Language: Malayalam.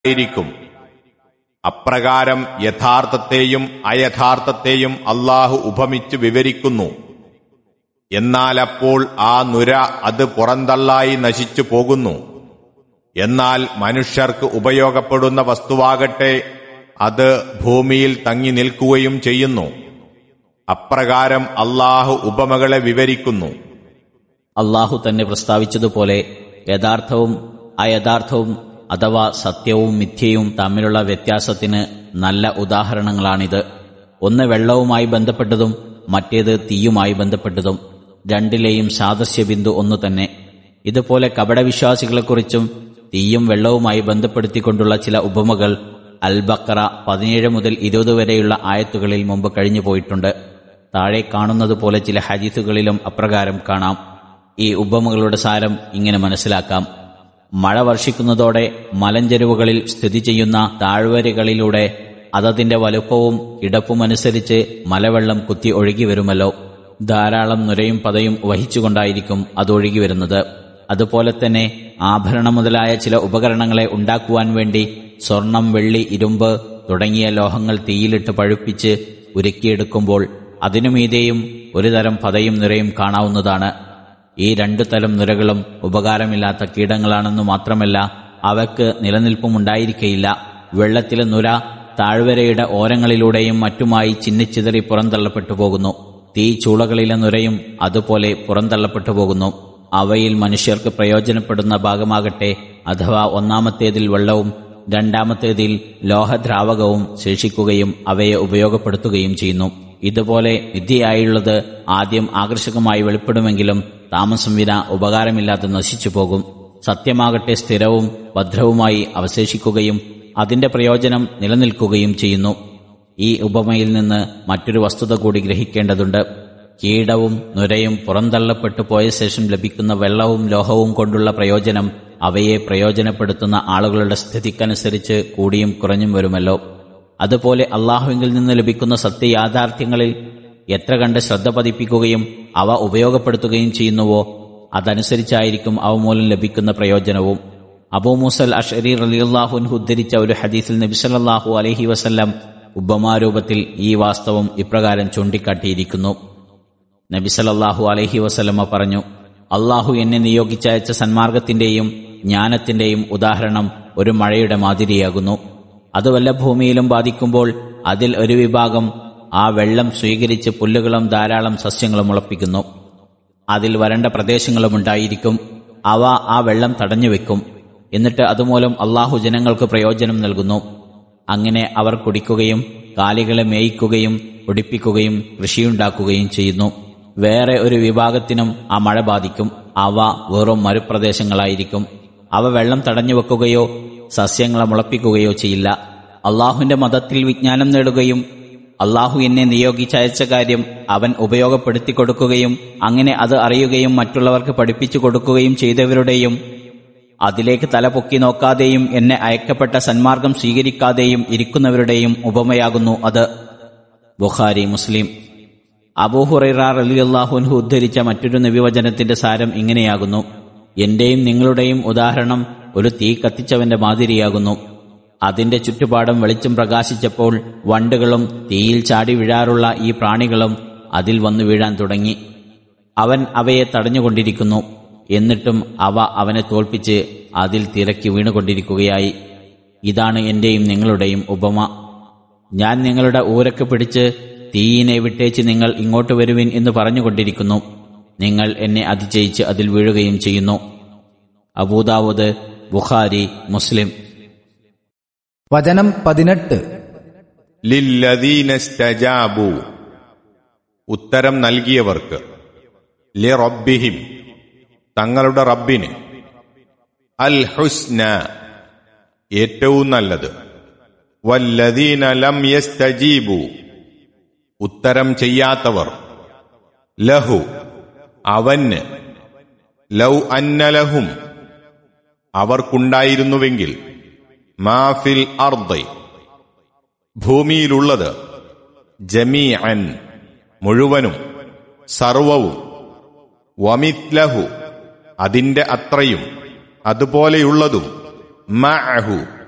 ആയിരിക്കും അപ്രകാരം യഥാർത്ഥത്തെയും അയഥാർത്ഥത്തെയും അള്ളാഹു ഉപമിച്ച് വിവരിക്കുന്നു എന്നാൽ അപ്പോൾ ആ നുര അത് പുറന്തള്ളായി നശിച്ചു പോകുന്നു എന്നാൽ മനുഷ്യർക്ക് ഉപയോഗപ്പെടുന്ന വസ്തുവാകട്ടെ അത് ഭൂമിയിൽ തങ്ങി നിൽക്കുകയും ചെയ്യുന്നു അപ്രകാരം അള്ളാഹു ഉപമകളെ വിവരിക്കുന്നു അള്ളാഹു തന്നെ പ്രസ്താവിച്ചതുപോലെ യഥാർത്ഥവും അയഥാർത്ഥവും അഥവാ സത്യവും മിഥ്യയും തമ്മിലുള്ള വ്യത്യാസത്തിന് നല്ല ഉദാഹരണങ്ങളാണിത് ഒന്ന് വെള്ളവുമായി ബന്ധപ്പെട്ടതും മറ്റേത് തീയുമായി ബന്ധപ്പെട്ടതും രണ്ടിലെയും സാദസ്യ ബിന്ദു ഒന്നു തന്നെ ഇതുപോലെ കപടവിശ്വാസികളെക്കുറിച്ചും തീയും വെള്ളവുമായി ബന്ധപ്പെടുത്തിക്കൊണ്ടുള്ള ചില ഉപമകൾ അൽ ബക്കറ പതിനേഴ് മുതൽ ഇരുപത് വരെയുള്ള ആയത്തുകളിൽ മുമ്പ് കഴിഞ്ഞു പോയിട്ടുണ്ട് താഴെ കാണുന്നത് പോലെ ചില ഹദീസുകളിലും അപ്രകാരം കാണാം ഈ ഉപമകളുടെ സാരം ഇങ്ങനെ മനസ്സിലാക്കാം മഴ വർഷിക്കുന്നതോടെ മലഞ്ചെരുവുകളിൽ സ്ഥിതി ചെയ്യുന്ന താഴ്വരകളിലൂടെ അതതിന്റെ വലുപ്പവും കിടപ്പുമനുസരിച്ച് മലവെള്ളം കുത്തി ഒഴുകി വരുമല്ലോ ധാരാളം നുരയും പതയും വഹിച്ചുകൊണ്ടായിരിക്കും അതൊഴുകി വരുന്നത് അതുപോലെ തന്നെ ആഭരണം മുതലായ ചില ഉപകരണങ്ങളെ ഉണ്ടാക്കുവാൻ വേണ്ടി സ്വർണം വെള്ളി ഇരുമ്പ് തുടങ്ങിയ ലോഹങ്ങൾ തീയിലിട്ട് പഴുപ്പിച്ച് ഉരുക്കിയെടുക്കുമ്പോൾ അതിനുമീതെയും ഒരു തരം പതയും നിറയും കാണാവുന്നതാണ് ഈ രണ്ടു തരം നിരകളും ഉപകാരമില്ലാത്ത കീടങ്ങളാണെന്നു മാത്രമല്ല അവയ്ക്ക് നിലനിൽപ്പുമുണ്ടായിരിക്കയില്ല വെള്ളത്തിലെ നുര താഴ്വരയുടെ ഓരങ്ങളിലൂടെയും മറ്റുമായി ചിന്നിച്ചിതറി പുറന്തള്ളപ്പെട്ടു പോകുന്നു തീ ചൂളകളിലെ നുരയും അതുപോലെ പുറന്തള്ളപ്പെട്ടു പോകുന്നു അവയിൽ മനുഷ്യർക്ക് പ്രയോജനപ്പെടുന്ന ഭാഗമാകട്ടെ അഥവാ ഒന്നാമത്തേതിൽ വെള്ളവും രണ്ടാമത്തേതിൽ ലോഹദ്രാവകവും ശേഷിക്കുകയും അവയെ ഉപയോഗപ്പെടുത്തുകയും ചെയ്യുന്നു ഇതുപോലെ വിദ്യയായുള്ളത് ആദ്യം ആകർഷകമായി വെളിപ്പെടുമെങ്കിലും താമസം വിന ഉപകാരമില്ലാതെ നശിച്ചു പോകും സത്യമാകട്ടെ സ്ഥിരവും ഭദ്രവുമായി അവശേഷിക്കുകയും അതിന്റെ പ്രയോജനം നിലനിൽക്കുകയും ചെയ്യുന്നു ഈ ഉപമയിൽ നിന്ന് മറ്റൊരു വസ്തുത കൂടി ഗ്രഹിക്കേണ്ടതുണ്ട് കീടവും നുരയും പുറന്തള്ളപ്പെട്ടു പോയ ശേഷം ലഭിക്കുന്ന വെള്ളവും ലോഹവും കൊണ്ടുള്ള പ്രയോജനം അവയെ പ്രയോജനപ്പെടുത്തുന്ന ആളുകളുടെ സ്ഥിതിക്കനുസരിച്ച് കൂടിയും കുറഞ്ഞും വരുമല്ലോ അതുപോലെ അള്ളാഹുവിൽ നിന്ന് ലഭിക്കുന്ന സത്യയാഥാർത്ഥ്യങ്ങളിൽ എത്ര കണ്ട് ശ്രദ്ധ പതിപ്പിക്കുകയും അവ ഉപയോഗപ്പെടുത്തുകയും ചെയ്യുന്നുവോ അതനുസരിച്ചായിരിക്കും അവ മൂലം ലഭിക്കുന്ന പ്രയോജനവും അബൂ മുസൽ അഷരി റലിയുല്ലാഹുൻഹു ഉദ്ധരിച്ച ഒരു ഹദീസിൽ നബിസല്ലാഹു അലഹി വസല്ലം ഉപമാരൂപത്തിൽ ഈ വാസ്തവം ഇപ്രകാരം ചൂണ്ടിക്കാട്ടിയിരിക്കുന്നു നബിസലല്ലാഹു അലഹി വസല്ലമ്മ പറഞ്ഞു അള്ളാഹു എന്നെ നിയോഗിച്ചയച്ച സന്മാർഗത്തിന്റെയും ജ്ഞാനത്തിന്റെയും ഉദാഹരണം ഒരു മഴയുടെ മാതിരിയാകുന്നു അത് വല്ല ഭൂമിയിലും ബാധിക്കുമ്പോൾ അതിൽ ഒരു വിഭാഗം ആ വെള്ളം സ്വീകരിച്ച് പുല്ലുകളും ധാരാളം സസ്യങ്ങളും മുളപ്പിക്കുന്നു അതിൽ വരണ്ട പ്രദേശങ്ങളും ഉണ്ടായിരിക്കും അവ ആ വെള്ളം തടഞ്ഞുവെക്കും എന്നിട്ട് അതുമൂലം അള്ളാഹു ജനങ്ങൾക്ക് പ്രയോജനം നൽകുന്നു അങ്ങനെ അവർ കുടിക്കുകയും കാലികളെ മേയിക്കുകയും ഒടിപ്പിക്കുകയും കൃഷിയുണ്ടാക്കുകയും ചെയ്യുന്നു വേറെ ഒരു വിഭാഗത്തിനും ആ മഴ ബാധിക്കും അവ വെറും മരുപ്രദേശങ്ങളായിരിക്കും അവ വെള്ളം തടഞ്ഞു വെക്കുകയോ സസ്യങ്ങളെ മുളപ്പിക്കുകയോ ചെയ്യില്ല അള്ളാഹുവിന്റെ മതത്തിൽ വിജ്ഞാനം നേടുകയും അള്ളാഹു എന്നെ നിയോഗിച്ചയച്ച കാര്യം അവൻ ഉപയോഗപ്പെടുത്തി കൊടുക്കുകയും അങ്ങനെ അത് അറിയുകയും മറ്റുള്ളവർക്ക് പഠിപ്പിച്ചു കൊടുക്കുകയും ചെയ്തവരുടെയും അതിലേക്ക് തല പൊക്കി നോക്കാതെയും എന്നെ അയക്കപ്പെട്ട സന്മാർഗം സ്വീകരിക്കാതെയും ഇരിക്കുന്നവരുടെയും ഉപമയാകുന്നു അത് ബുഖാരി മുസ്ലിം അബൂഹുറൈറ റലിയല്ലാഹുൻഹു ഉദ്ധരിച്ച മറ്റൊരു നബിവചനത്തിന്റെ സാരം ഇങ്ങനെയാകുന്നു എന്റെയും നിങ്ങളുടെയും ഉദാഹരണം ഒരു തീ കത്തിച്ചവന്റെ മാതിരിയാകുന്നു അതിന്റെ ചുറ്റുപാടും വെളിച്ചം പ്രകാശിച്ചപ്പോൾ വണ്ടുകളും തീയിൽ ചാടി വീഴാറുള്ള ഈ പ്രാണികളും അതിൽ വന്നു വീഴാൻ തുടങ്ങി അവൻ അവയെ തടഞ്ഞുകൊണ്ടിരിക്കുന്നു എന്നിട്ടും അവ അവനെ തോൽപ്പിച്ച് അതിൽ തിരക്കി വീണുകൊണ്ടിരിക്കുകയായി ഇതാണ് എന്റെയും നിങ്ങളുടെയും ഉപമ ഞാൻ നിങ്ങളുടെ ഊരക്ക് പിടിച്ച് തീയിനെ വിട്ടേച്ച് നിങ്ങൾ ഇങ്ങോട്ട് വരുവിൻ എന്ന് പറഞ്ഞുകൊണ്ടിരിക്കുന്നു നിങ്ങൾ എന്നെ അതിജയിച്ച് അതിൽ വീഴുകയും ചെയ്യുന്നു അബൂദാവൂദ് ബുഖാരി മുസ്ലിം വചനം പതിനെട്ട് ലില്ലദീനസ്തജാബു ഉത്തരം നൽകിയവർക്ക് ലി റബ്ബിഹിം തങ്ങളുടെ റബ്ബിന് അൽ ഹുസ്ന ഏറ്റവും നല്ലത് വല്ലദീന ലം യസ്തജീബു ഉത്തരം ചെയ്യാത്തവർ ലഹു അവന് ലൗ അന്നലഹും അവർക്കുണ്ടായിരുന്നുവെങ്കിൽ മാഫിൽ അർദൈ ഭൂമിയിലുള്ളത് ജമീഅൻ മുഴുവനും സർവവും വമിത്ലഹു അതിന്റെ അത്രയും അതുപോലെയുള്ളതും മഅഹു